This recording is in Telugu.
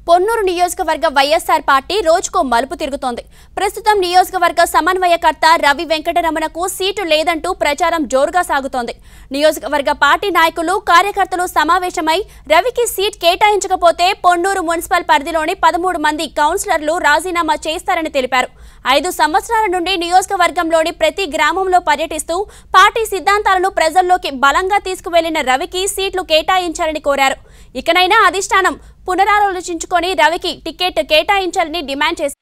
పొన్నూరు నియోజకవర్గ వైఎస్ఆర్ పార్టీ రోజుకో మలుపు తిరుగుతోంది ప్రస్తుతం నియోజకవర్గ సమన్వయకర్త రవి వెంకటరమణకు సీటు లేదంటూ ప్రచారం జోరుగా సాగుతోంది నియోజకవర్గ పార్టీ నాయకులు కార్యకర్తలు సమావేశమై రవికి సీట్ కేటాయించకపోతే పొన్నూరు మున్సిపల్ పరిధిలోని పదమూడు మంది కౌన్సిలర్లు రాజీనామా చేస్తారని తెలిపారు ఐదు సంవత్సరాల నుండి నియోజకవర్గంలోని ప్రతి గ్రామంలో పర్యటిస్తూ పార్టీ సిద్ధాంతాలను ప్రజల్లోకి బలంగా తీసుకువెళ్లిన రవికి సీట్లు కేటాయించాలని కోరారు ఇకనైనా అధిష్టానం పునరాలోచించుకొని రవికి టికెట్ కేటాయించాలని డిమాండ్ చేశారు